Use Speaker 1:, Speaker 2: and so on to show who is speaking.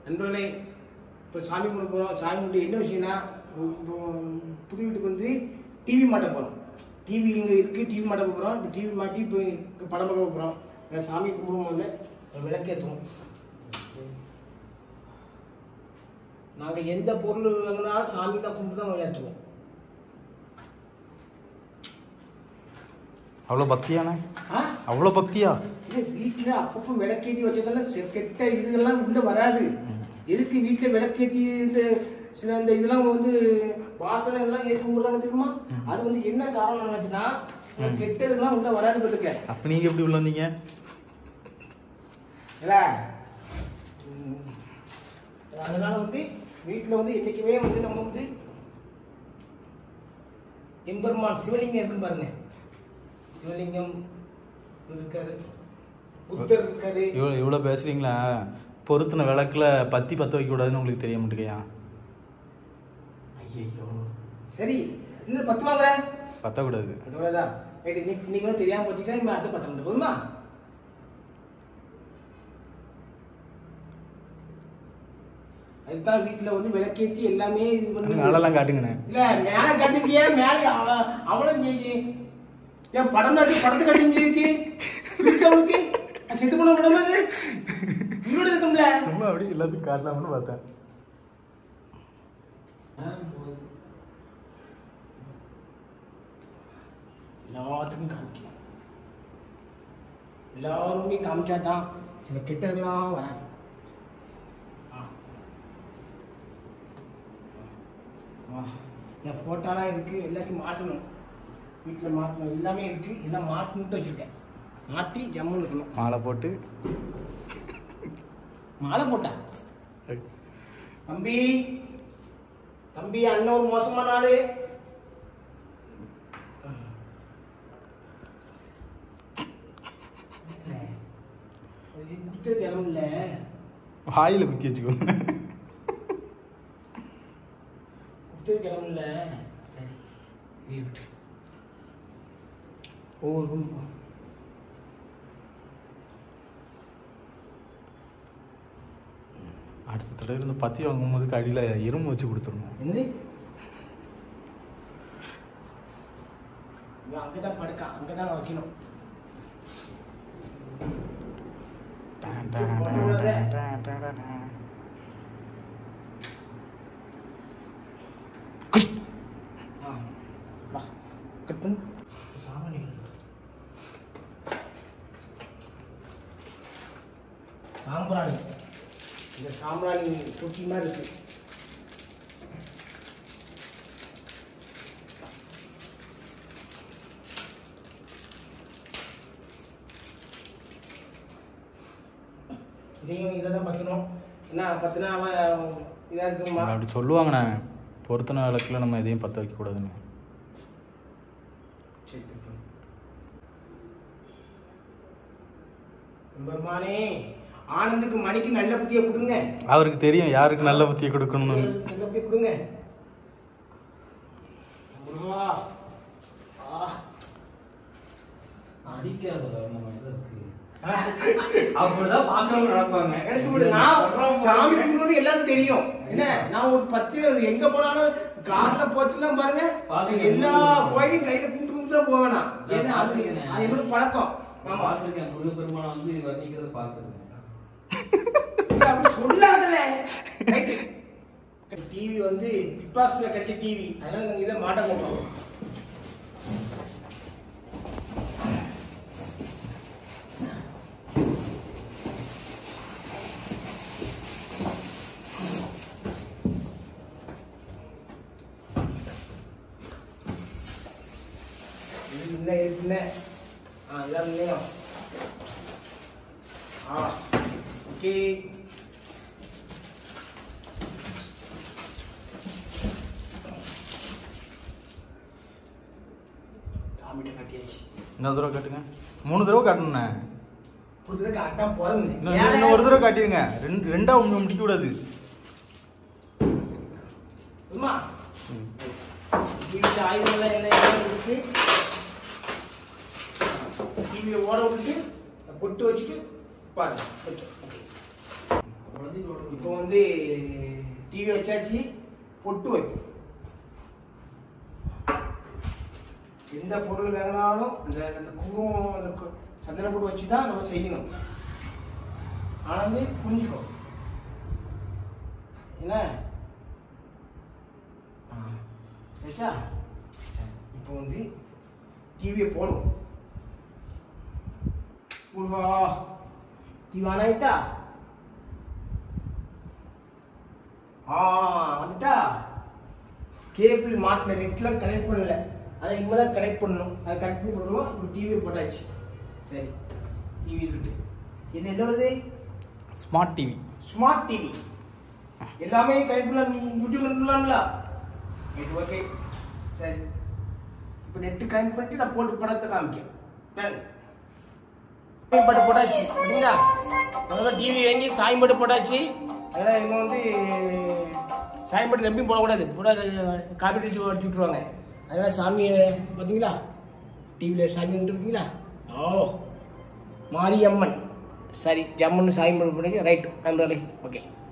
Speaker 1: நண்பர்களே இப்போ சாமி கும்பிட போகிறோம் சாமி கும்பிட்டு என்ன விஷயம்னா இப்போ புது வீட்டுக்கு வந்து டிவி மாட்ட போகிறோம் டிவி இங்கே இருக்குது டிவி மாட்ட போகிறோம் இப்போ டிவி மாட்டி இப்போ இங்க படம் பார்க்க போகிறோம் நான் சாமி கும்பிடும் போது விளக்கேற்றுவோம் நாங்கள் எந்த பொருள் வாங்கினாலும் சாமி தான் கும்பிட்டு தான் ஏற்றுவோம்
Speaker 2: அவ்வளோ பக்தியாண்ணே
Speaker 1: ஆ
Speaker 2: அவ்வளோ பக்தியா
Speaker 1: இல்லை வீட்டில் அப்பப்போ விளக்கேற்றி வச்சதெல்லாம் செ- கெட்ட இதுகள்லாம் உள்ளே வராது எதுக்கு வீட்டில் விளக்கேற்றி இந்த சில இந்த இதெல்லாம் வந்து வாசனை இதெல்லாம் ஏற்றி கும்பிட்றாங்க தெரியுமா அது வந்து என்ன காரணம் நினச்சுன்னா சில கெட்டதெல்லாம் உள்ளே வராது பார்த்துக்க
Speaker 2: அப்போ நீங்கள் எப்படி உள்ள வந்தீங்க
Speaker 1: இல்ல ம். அதனால வந்து வீட்டில் வந்து என்றைக்குமே வந்து நம்ம வந்து எம்பெருமான் சிவலிங்கம் இருக்கு பாருங்க சிவலிங்கம் இருக்காரு புத்தர் இருக்காரு
Speaker 2: இவ்வளோ இவ்வளோ பேசுகிறீங்களா பொருத்தின விளக்கில் பத்தி பற்ற வைக்கக்கூடாதுன்னு உங்களுக்கு தெரிய மாட்டேங்கயா
Speaker 1: ஐயோ சரி இல்லை பத்து வாங்க
Speaker 2: பற்றக்கூடாது
Speaker 1: அதோடதா ரைட்டு நீ நீ கூட தெரியாம பத்திட்டா இனிமே அடுத்த பத்து நிமிடம் போதுமா அதுதான் வீட்டில் வந்து விளக்கேத்தி எல்லாமே இது பண்ணி
Speaker 2: மேலெல்லாம் காட்டுங்கண்ணே
Speaker 1: இல்ல மேல கட்டிக்கிய மேல அவ- அவளும் ஜெயிக்கி என் படம் பார்த்து படத்தை கட்டிங்க இருக்கு இருக்கு அவனுக்கு அது செத்து போன படம் அது உயிரோட இருக்கும்ல
Speaker 2: சும்மா அப்படி எல்லாத்துக்கும் காட்டலாம்னு பார்த்தேன்
Speaker 1: எல்லாத்துக்கும் காமிக்கணும் எல்லாருமே காமிச்சா தான் சில கெட்டதெல்லாம் வராது ஆ. ஆ. என் போட்டாலாம் இருக்கு எல்லாத்தையும் மாட்டணும் வீட்டில் மாட்டணும் எல்லாமே இருக்கு எல்லாம் மாட்டணுட்டு வச்சிருக்கேன் மாட்டி ஜம்முன்னு இருக்கணும்
Speaker 2: மாலை போட்டு
Speaker 1: மாலை போட்டா தம்பி தம்பி அண்ணன் ஒரு மோசமான ஆளு குத்துறதுக்கு இடம் இல்லை
Speaker 2: வாயில் குத்தி வச்சுக்கோங்க
Speaker 1: குத்துறதுக்கு இடம் இல்லை சரி leave it. ஒவ்வொரு room போ.
Speaker 2: அடுத்த தடவை இருந்து பத்தி வாங்கும்போது அடியில் எறும்பு வச்சு கொடுத்துடணும்
Speaker 1: என்னது இவன் அங்கதான் படுக்கான் அங்கதான் வைக்கணும்
Speaker 2: டான் டான் டான் டான் டான் டான் டான்.
Speaker 1: ஆ வா கட் பண்ணு சாமானி சாம்பிராணி இந்த சாம்பிராணி தொட்டி மாதிரி இருக்கு இதையும் இதில் தான் பற்றணும் என்ன பத்தினா அவன் இதாக இருக்குமா
Speaker 2: அப்படி சொல்லுவாங்கண்ணே பொருத்தின விளக்கில் நம்ம எதையும் பற்ற வைக்கக்கூடாதுன்னு
Speaker 1: சரி, சரி, சரி. பெருமானே ஆனந்துக்கு மணிக்கு நல்ல புத்தியை கொடுங்க
Speaker 2: அவருக்கு தெரியும் யாருக்கு நல்ல புத்தியை கொடுக்கணும்னு
Speaker 1: நல்ல புத்தியை கொடுங்க முருகா. ஆ.
Speaker 3: அடிக்காதடா நம்ம இதற்கு அப்படிதான் பாக்குறவங்க நடப்பாங்க
Speaker 1: கடைசி மட்டும் நான் சாமி கும்பிடணும்னு எல்லாரும் தெரியும் என்ன நான் ஒரு பத்து எங்க போனாலும் கார்ல போச்சுலாம் பாருங்க
Speaker 3: பாத்துருக்கேன்.
Speaker 1: எல்லா கோயிலையும் கையில கும்பிட்டு கும்பிட்டு தான் போவேனா ஏன்னா அது
Speaker 3: பாத்துருக்கேன்.
Speaker 1: அது என்னோட பழக்கம்
Speaker 3: நான்
Speaker 1: ஆமா
Speaker 3: பார்த்திருக்கேன் முருகப்பெருமானை வந்து வர்ணிக்கிறத பார்த்திருக்கேன்
Speaker 1: இல்ல, அப்படி சொல்லாதல டிவி வந்து பிக் பாஸ்ல கட்டி டிவி அதனால நாங்க இதை மாட்ட மாட்டோம் இது இல்லை இது இல்லை ஆ இதான் இல்லையும் ஆ ஓகே சாமிட்ட கட்டியாச்சு
Speaker 2: இன்னொரு தடவை காட்டுங்க மூணு தடவை காட்டணுண்ணே
Speaker 1: ஒரு தடவை காட்டினா போதும்
Speaker 2: இன்னும் இன்னும் இன்னும் ஒரு தடவை காட்டிடுங்க ரெண்டு ரெண்டா ஒன்று முடிக்க கூடாது
Speaker 1: அம்மா டிவியில் ஆயுதங்கள்லாம் என்ன என்ன இருக்கு டிவியை ஓட விட்டுட்டு பொட்டு வச்சுட்டு பாருங்க ஓகே ஓகே இப்போ வந்து டிவி வச்சாச்சு பொட்டு வைக்கும் எந்த பொருள் வேணாலும் அந்த அந்த குங்குமம் அந்த கு- சந்தன பொட்டு வச்சு தான் நம்ம செய்யணும் ஆனால் வந்து புரிஞ்சுக்கோ என்ன ஆ, சரிச்சா சரி, இப்போ வந்து டிவியை போடும் முருகா டிவி ஆன் ஆயிட்டா ஆ வந்துட்டா கேபிள் மாட்டல நெட்ல கனெக்ட் பண்ணல அதை இனிமே தான் கனெக்ட் பண்ணணும் அதை கனெக்ட் பண்ணி போடுவோம் இப்போ டிவி போட்டாச்சு சரி டிவி இருக்கு இது என்ன வருது
Speaker 2: ஸ்மார்ட் டிவி
Speaker 1: ஸ்மார்ட் டிவி எல்லாமே கனெக்ட் பண்ணலாம் நீ யூடியூப் கனெக்ட் பண்ணலாம்ல ரைட் ஓகே சரி இப்போ நெட் கனெக்ட் பண்ணிட்டு நான் போட்டு படத்தை காமிக்கேன் Done. சாமி பாட்டு போட்டாச்சு சரிங்களா அதனால டிவி வாங்கி சாமி பாட்டு போட்டாச்சு அதனால் இவங்க வந்து சாமி பாட்டு நம்பியும் போடக்கூடாது போட காப்பி அடிச்சு அடிச்சு விட்ருவாங்க அதனால் சாமியை பார்த்தீங்களா டிவியில் சாமி வந்துட்டு பார்த்தீங்களா ஓ மாரியம்மன் சரி ஜம்முன்னு சாமி பாட்டு போட்டீங்க ரைட் நன்றி ஓகே